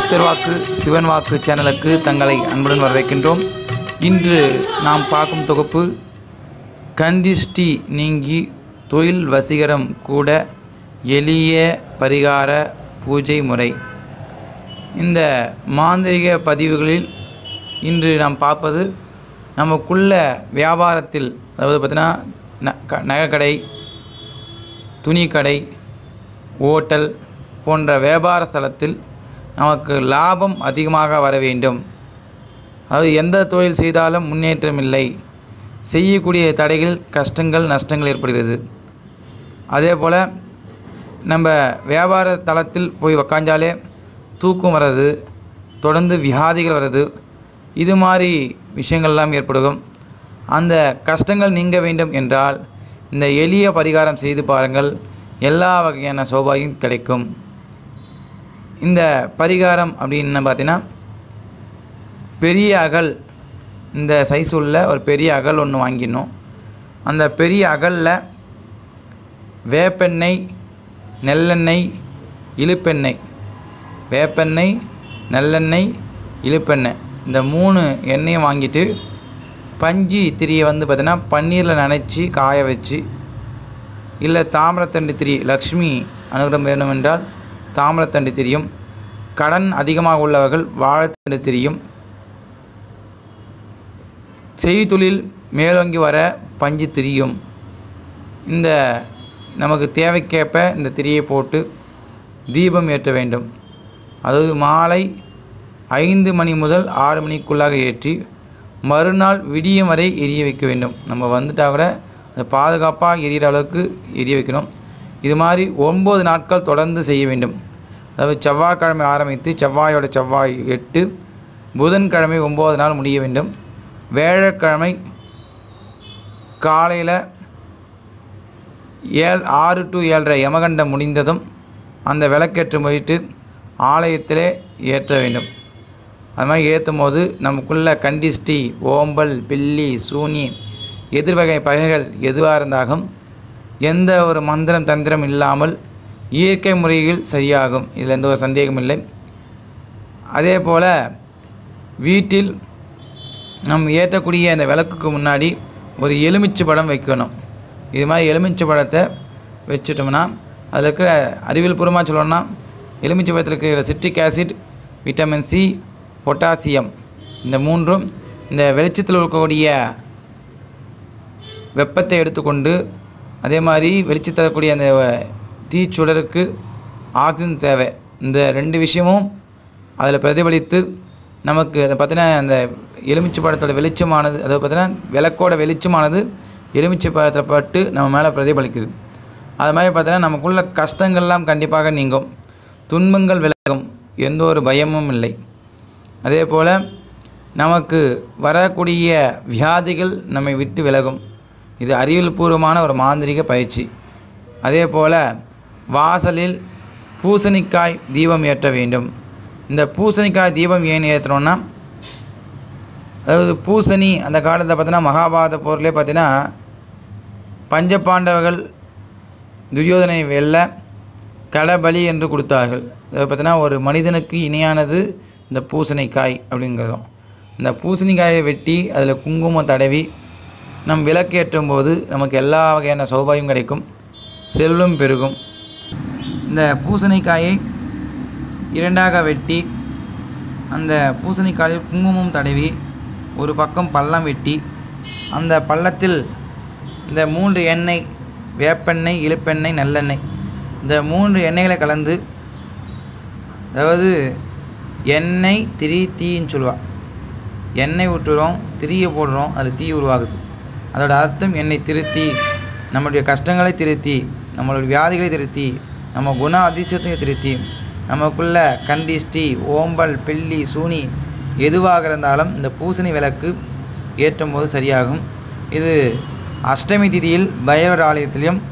சித்தர் வாக்கு சிவன் வாக்கு சேனலுக்கு தங்களை அன்புடன் வரவேற்கின்றோம் இன்று நாம் பார்க்கும் தொகுப்பு கந்திஷ்டி நீங்கி தொழில் வசீகரம் கூட எளிய பரிகார பூஜை முறை இந்த மாந்திரிக பதிவுகளில் இன்று நாம் பார்ப்பது நமக்குள்ள வியாபாரத்தில் அதாவது பார்த்தீங்கன்னா ந க- நகைக்கடை துணிக்கடை ஓட்டல் போன்ற வியாபார ஸ்தலத்தில் நமக்கு லாபம் அதிகமாக வர வேண்டும் அதாவது எந்த தொழில் செய்தாலும் முன்னேற்றம் இல்லை செய்யக்கூடிய தடைகள் கஷ்டங்கள் நஷ்டங்கள் ஏற்படுகிறது அதே போல் நம்ம வியாபார தளத்தில் போய் உக்காந்தாலே தூக்கம் வர்றது தொடர்ந்து வியாதிகள் வர்றது இது மாதிரி விஷயங்கள்லாம் ஏற்படும் அந்த கஷ்டங்கள் நீங்க வேண்டும் என்றால் இந்த எளிய பரிகாரம் செய்து பாருங்கள் எல்லா வகையான சௌபாகியம் கிடைக்கும் இந்த பரிகாரம் அப்படின்னு பார்த்தீங்கன்னா பெரிய அகல் இந்த சைஸ் உள்ள ஒரு பெரிய அகல் ஒன்று வாங்கிடணும் அந்த பெரிய அகலில் வேப்பெண்ணெய் நெல்லெண்ணெய் இழுப்பெண்ணெய் வேப்பெண்ணெய் நல்லெண்ணெய் இழுப்பெண்ணெய் இந்த மூணு எண்ணெயும் வாங்கிட்டு பஞ்சு திரியை வந்து பார்த்தீங்கன்னா பன்னீரில் நனைச்சி காய வச்சு இல்லை தாமிரத்தண்டு திரி லக்ஷ்மி அனுகிரகம் வேண்டுமென்றால் தாமிரத்தண்டு திரியும் கடன் அதிகமாக உள்ளவர்கள் வாழைத்தண்டு திரியும் செய்தொழில் மேலோங்கி வர பஞ்சு திரியும் இந்த நமக்கு தேவைக்கேற்ப இந்த திரியை போட்டு தீபம் ஏற்ற வேண்டும் அதாவது மாலை ஐந்து மணி முதல் ஆறு மணிக்குள்ளாக ஏற்றி மறுநாள் விடியும் வரை எரிய வைக்க வேண்டும் நம்ம வந்துட்டா கூட அது பாதுகாப்பாக எரியிற அளவுக்கு எரிய வைக்கணும் இது மாதிரி ஒம்பது நாட்கள் தொடர்ந்து செய்ய வேண்டும் அதாவது செவ்வாய்க்கிழமை ஆரம்பித்து செவ்வாயோட செவ்வாய் எட்டு புதன்கிழமை ஒம்பது நாள் முடிய வேண்டும் வேழக்கிழமை காலையில் ஏழ் ஆறு டு ஏழரை யமகண்டம் முடிந்ததும் அந்த விளக்கேற்று போயிட்டு ஆலயத்திலே ஏற்ற வேண்டும் அது மாதிரி ஏற்றும் போது நமக்குள்ள கண்டிஷ்டி ஓம்பல் பில்லி சூனி எதிர்வகை பகைகள் எதுவாக இருந்தாலும் எந்த ஒரு மந்திரம் தந்திரம் இல்லாமல் இயற்கை முறையில் சரியாகும் இதில் எந்த ஒரு சந்தேகமும் இல்லை அதே போல் வீட்டில் நம் ஏற்றக்கூடிய அந்த விளக்குக்கு முன்னாடி ஒரு எலுமிச்சை படம் வைக்கணும் இது மாதிரி எலுமிச்சை பழத்தை வச்சுட்டோம்னா அதில் இருக்கிற அறிவியல் பூர்வமாக சொல்லணும்னா எலுமிச்சை பழத்தில் இருக்கிற citric acid vitamin C potassium இந்த மூன்றும் இந்த வெளிச்சத்தில் இருக்கக்கூடிய வெப்பத்தை எடுத்துக்கொண்டு அதே மாதிரி வெளிச்சம் தரக்கூடிய அந்த தீச்சுடருக்கு ஆக்சிஜன் தேவை இந்த ரெண்டு விஷயமும் அதில் பிரதிபலித்து நமக்கு அதை பார்த்தீங்கன்னா அந்த எலுமிச்சை பழத்தோட வெளிச்சமானது அதாவது பார்த்தீங்கன்னா விளக்கோட வெளிச்சமானது எலுமிச்சை பழத்தில் பட்டு நம்ம மேலே பிரதிபலிக்குது அது மாதிரி பார்த்தீங்கன்னா நமக்குள்ள கஷ்டங்கள்லாம் கண்டிப்பாக நீங்கும் துன்பங்கள் விலகும் எந்த ஒரு பயமும் இல்லை அதே போல் நமக்கு வரக்கூடிய வியாதிகள் நம்மை விட்டு விலகும் இது அறிவியல் பூர்வமான ஒரு மாந்திரிக பயிற்சி அதே போல் வாசலில் பூசணிக்காய் தீபம் ஏற்ற வேண்டும் இந்த பூசணிக்காய் தீபம் ஏன் ஏற்றுறோன்னா அதாவது பூசணி அந்த காலத்தில் பார்த்தீங்கன்னா மகாபாரத போர்லேயே பார்த்தீங்கன்னா பஞ்சபாண்டவர்கள் துரியோதனை வெல்ல கடபலி என்று கொடுத்தார்கள் அதாவது பார்த்தீங்கன்னா ஒரு மனிதனுக்கு இணையானது இந்த பூசணிக்காய் அப்படிங்கிறதும் இந்த பூசணிக்காயை வெட்டி அதில் குங்குமம் தடவி நம் விளக்கேற்றும் போது நமக்கு எல்லா வகையான சௌபாயம் கிடைக்கும் செல்வம் பெருகும் இந்த பூசணிக்காயை இரண்டாக வெட்டி அந்த பூசணிக்காயில் குங்குமம் தடவி ஒரு பக்கம் பள்ளம் வெட்டி அந்த பள்ளத்தில் இந்த மூன்று எண்ணெய் வேப்பெண்ணெய் இழுப்பெண்ணெய் நல்லெண்ணெய் இந்த மூன்று எண்ணெய்களை கலந்து அதாவது எண்ணெய் திரி தீன்னு சொல்லுவா எண்ணெய் ஊற்றுறோம் திரியை போடுறோம் அது தீ உருவாகுது அதோட அர்த்தம் எண்ணெய் திருத்தி நம்மளுடைய கஷ்டங்களை திருத்தி நம்மளுடைய வியாதிகளை திருத்தி நம்ம குண அதிசயத்தை திருத்தி நமக்குள்ள கண்டிஷ்டி ஓம்பல் பில்லி சூனி எதுவாக இருந்தாலும் இந்த பூசணி விளக்கு ஏற்றும் போது சரியாகும் இது அஷ்டமி திதியில் பைரவர் ஆலயத்திலும்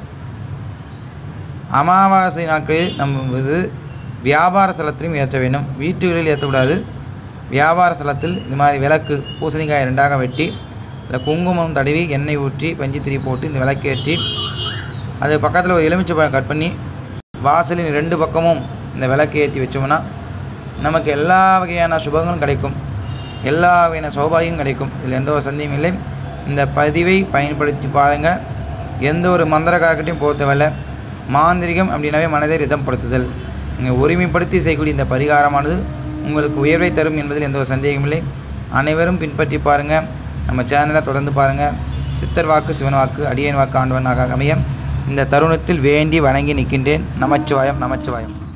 அமாவாசை நாட்களில் நம்ம இது வியாபார ஸ்தலத்திலும் ஏற்ற வேண்டும் வீட்டுகளில் ஏற்றக்கூடாது வியாபார ஸ்தலத்தில் இது மாதிரி விளக்கு பூசணிக்காய் ரெண்டாக வெட்டி அதில் குங்குமம் தடவி எண்ணெய் ஊற்றி பஞ்சு திரி போட்டு இந்த விளக்கேற்றி அது பக்கத்தில் ஒரு எலுமிச்சை பழம் கட் பண்ணி வாசலின் ரெண்டு பக்கமும் இந்த விளக்கு ஏற்றி வச்சோம்னா நமக்கு எல்லா வகையான சுபங்களும் கிடைக்கும் எல்லா வகையான சௌபாகியம் கிடைக்கும் இதில் எந்த ஒரு சந்தேகம் இல்லை இந்த பதிவை பயன்படுத்தி பாருங்கள் எந்த ஒரு மந்திரக்காரர்கிட்டையும் போத்தவில்லை மாந்திரிகம் அப்படின்னாவே மனதை ரிதம்படுத்துதல் நீங்கள் ஒருமைப்படுத்தி செய்யக்கூடிய இந்த பரிகாரமானது உங்களுக்கு உயர்வை தரும் என்பதில் எந்த ஒரு சந்தேகமில்லை அனைவரும் பின்பற்றி பாருங்கள் நம்ம சேனலை தொடர்ந்து பாருங்கள் சித்தர் வாக்கு சிவன் வாக்கு அடியன் வாக்கு ஆண்டவனாக அமைய இந்த தருணத்தில் வேண்டி வணங்கி நிற்கின்றேன் நமச்சிவாயம் நமச்சிவாயம்